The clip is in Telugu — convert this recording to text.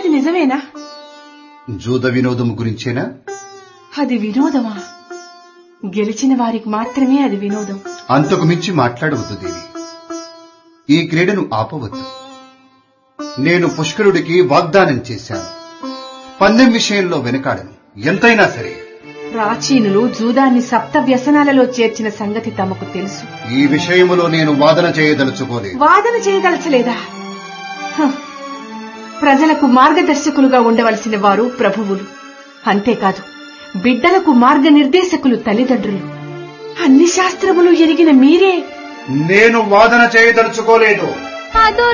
నిజమేనా జూద వినోదం గురించేనా అది వినోదమా గెలిచిన వారికి మాత్రమే అది వినోదం అంతకు మించి మాట్లాడవద్దు దేవి ఈ క్రీడను ఆపవద్దు నేను పుష్కరుడికి వాగ్దానం చేశాను పందెం విషయంలో వెనకాడను ఎంతైనా సరే ప్రాచీనులు జూదాన్ని సప్త వ్యసనాలలో చేర్చిన సంగతి తమకు తెలుసు ఈ విషయములో నేను వాదన చేయదలుచుకోలేదు వాదన చేయదలచలేదా హ. ప్రజలకు మార్గదర్శకులుగా ఉండవలసిన వారు ప్రభువులు అంతేకాదు బిడ్డలకు మార్గనిర్దేశకులు తల్లిదండ్రులు అన్ని శాస్త్రములు ఎరిగిన మీరే నేను వాదన చేయదలుచుకోలేదు అదో